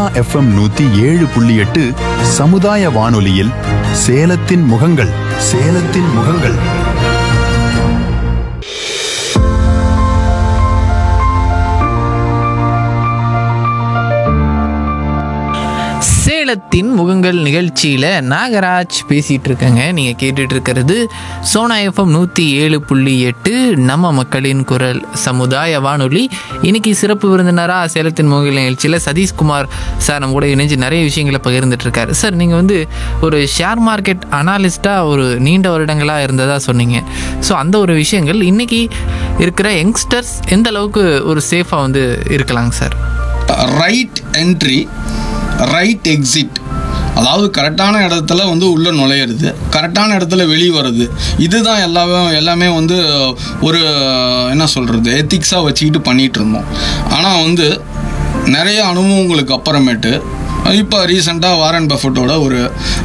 FM நூத்தி ஏழு புள்ளி எட்டு சமுதாய வானொலியில் சேலத்தின் முகங்கள் சேலத்தின் முகங்கள் சேலத்தின் முகங்கள் நிகழ்ச்சியில் நாகராஜ் பேசிகிட்டு இருக்கேங்க நீங்கள் கேட்டுட்டு இருக்கிறது சோனா எஃப்எம் நூற்றி ஏழு புள்ளி எட்டு நம்ம மக்களின் குரல் சமுதாய வானொலி இன்னைக்கு சிறப்பு விருந்தினராக சேலத்தின் முகங்கள் நிகழ்ச்சியில் சதீஷ்குமார் சார் நம்ம கூட இணைஞ்சு நிறைய விஷயங்களை பகிர்ந்துட்டு இருக்காரு சார் நீங்கள் வந்து ஒரு ஷேர் மார்க்கெட் அனாலிஸ்ட்டாக ஒரு நீண்ட வருடங்களாக இருந்ததாக சொன்னீங்க ஸோ அந்த ஒரு விஷயங்கள் இன்னைக்கு இருக்கிற யங்ஸ்டர்ஸ் எந்த அளவுக்கு ஒரு சேஃபாக வந்து இருக்கலாங்க sir right entry right exit அதாவது கரெக்டான இடத்துல வந்து உள்ளே நுழையிறது கரெக்டான இடத்துல வெளியே வர்றது இதுதான் எல்லாமே எல்லாமே வந்து ஒரு என்ன சொல்கிறது எத்திக்ஸாக வச்சுக்கிட்டு பண்ணிகிட்டு இருந்தோம் ஆனால் வந்து நிறைய அனுபவங்களுக்கு அப்புறமேட்டு இப்போ ரீசெண்டாக வாரன் பஃபட்டோட ஒரு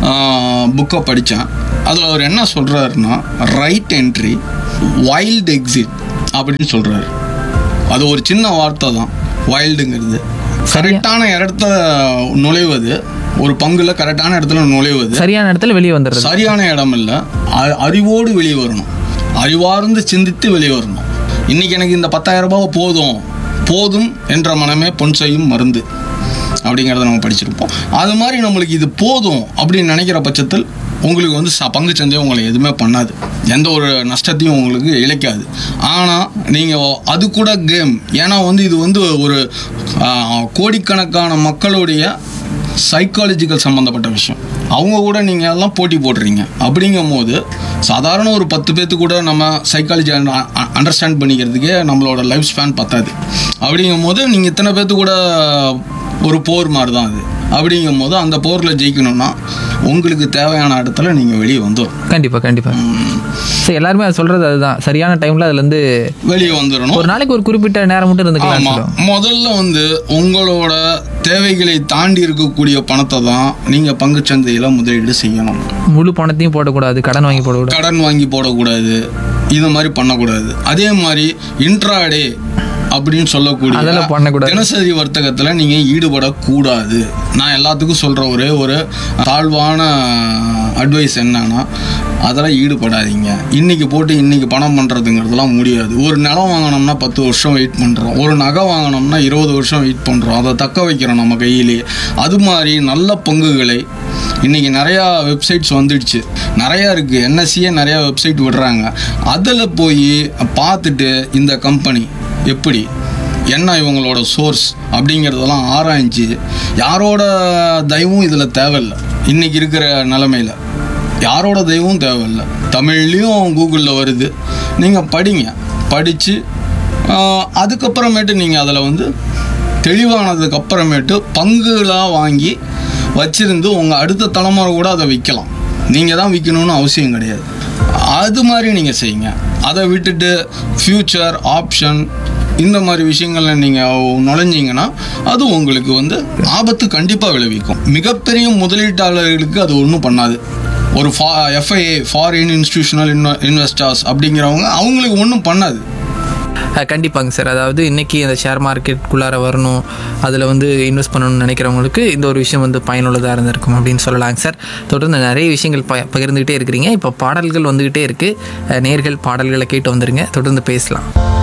புக்கை படித்தேன் அதில் அவர் என்ன சொல்கிறாருன்னா ரைட் என்ட்ரி வைல்டு எக்ஸிட் அப்படின்னு சொல்கிறாரு அது ஒரு சின்ன வார்த்தை தான் வைல்டுங்கிறது கரெக்டான இடத்த நுழைவது ஒரு பங்குல கரெக்டான இடத்துல நுழைவது சரியான இடத்துல வெளியே வந்துடுறது சரியான இடம் இல்லை அ- அறிவோடு வெளியே வரணும் அறிவார்ந்து சிந்தித்து வெளியே வரணும் இன்னைக்கு எனக்கு இந்த பத்தாயிரம் ரூபாய் போதும் போதும் என்ற மனமே பொன் செய்யும் மருந்து அப்படிங்கிறத நம்ம படிச்சிருப்போம் அது மாதிரி நம்மளுக்கு இது போதும் அப்படின்னு நினைக்கிற பட்சத்தில் உங்களுக்கு வந்து ச பங்கு சந்தை உங்களை எதுவுமே பண்ணாது எந்த ஒரு நஷ்டத்தையும் உங்களுக்கு இழைக்காது ஆனால் நீங்கள் அது கூட கேம் ஏன்னா வந்து இது வந்து ஒரு ஆ, கோடிக்கணக்கான மக்களுடைய சைக்காலஜிக்கல் சம்மந்தப்பட்ட விஷயம் அவங்க கூட நீங்கள் எல்லாம் போட்டி போடுறீங்க அப்படிங்கும் போது சாதாரண ஒரு பத்து பேர்த்து கூட நம்ம சைக்காலஜி அண்டர்ஸ்டாண்ட் பண்ணிக்கிறதுக்கே நம்மளோட லைஃப் ஸ்பேன் பத்தாது அப்படிங்கும் போது நீங்கள் இத்தனை பேர்த்து கூட ஒரு போர் மாதிரி தான் அது அப்படிங்கும் போது அந்த போரில் ஜெயிக்கணும்னா உங்களுக்கு தேவையான இடத்துல நீங்கள் வெளியே வந்துடும் கண்டிப்பா கண்டிப்பா சரி எல்லாருமே அது சொல்றது அதுதான் சரியான டைம்ல அதுல இருந்து வெளியே வந்துடணும் ஒரு நாளைக்கு ஒரு குறிப்பிட்ட நேரம் மட்டும் இருந்துக்கலாம் ஆமா முதல்ல வந்து உங்களோட தேவைகளை தாண்டி இருக்கக்கூடிய பணத்தை தான் நீங்க பங்குச்சந்தையில முதலீடு செய்யணும் முழு பணத்தையும் போடக்கூடாது கடன் வாங்கி போடக்கூடாது கடன் வாங்கி போடக்கூடாது இது மாதிரி பண்ணக்கூடாது அதே மாதிரி இன்ட்ராடே அப்படின்னு சொல்லக்கூடிய அதெல்லாம் பண்ணக்கூடாது. தினசரி வர்த்தகத்துல நீங்க ஈடுபடக்கூடாது நான் எல்லாத்துக்கும் சொல்ற ஒரே ஒரு தாழ்வான அட்வைஸ் என்னன்னா அதெல்லாம் ஈடுபடாதீங்க இன்னைக்கு போட்டு இன்னைக்கு பணம் பண்றதுங்கிறதுலாம் முடியாது ஒரு நிலம் வாங்கினோம்னா பத்து வருஷம் வெயிட் பண்றோம் ஒரு நகை வாங்கினோம்னா இருபது வருஷம் வெயிட் பண்றோம் அதை தக்க வைக்கிறோம் நம்ம கையிலேயே அது மாதிரி நல்ல பங்குகளை இன்னைக்கு நிறையா வெப்சைட்ஸ் வந்துடுச்சு நிறையா இருக்குது என்எஸ்சியே நிறையா வெப்சைட் விடுறாங்க அதில் போய் பார்த்துட்டு இந்த கம்பெனி எப்படி என்ன இவங்களோட சோர்ஸ் அப்படிங்கிறதெல்லாம் ஆராய்ஞ்சு யாரோட தயவும் இதில் தேவையில்லை இன்னைக்கு இருக்கிற நிலமையில யாரோட தெய்வமும் தேவையில்லை தமிழ்லேயும் கூகுளில் வருது நீங்கள் படிங்க படித்து அதுக்கப்புறமேட்டு நீங்கள் அதில் வந்து தெளிவானதுக்கு அப்புறமேட்டு பங்குகளாக வாங்கி வச்சிருந்து உங்கள் அடுத்த தலைமுறை கூட அதை விற்கலாம் நீங்கள் தான் விற்கணும்னு அவசியம் கிடையாது அது மாதிரி நீங்கள் செய்யுங்க அதை விட்டுட்டு ஃப்யூச்சர் ஆப்ஷன் இந்த மாதிரி விஷயங்கள்ல நீங்கள் நுழைஞ்சீங்கன்னா அது உங்களுக்கு வந்து ஆபத்து கண்டிப்பாக விளைவிக்கும் மிகப்பெரிய முதலீட்டாளர்களுக்கு அது ஒன்றும் பண்ணாது ஒரு ஃபா எஃப்ஐஏ ஃபாரின் இன்ஸ்டிடியூஷனல் இன்வெஸ்டர்ஸ் அப்படிங்கிறவங்க அவங்களுக்கு ஒன்றும் பண்ணாது அஹ் கண்டிப்பாங்க சார் அதாவது இன்னைக்கு அந்த ஷேர் மார்க்கெட்டுக்குள்ளார வரணும் அதில் வந்து இன்வெஸ்ட் பண்ணணும்னு நினைக்கிறவங்களுக்கு இந்த ஒரு விஷயம் வந்து பயனுள்ளதாக இருந்திருக்கும் அப்படின்னு சொல்லலாங்க சார் தொடர்ந்து நிறைய விஷயங்கள் ப பகிர்ந்துக்கிட்டே இருக்கிறீங்க இப்போ பாடல்கள் வந்துக்கிட்டே இருக்குது நேர்கள் பாடல்களை கேட்டு வந்துருங்க தொடர்ந்து பேசலாம்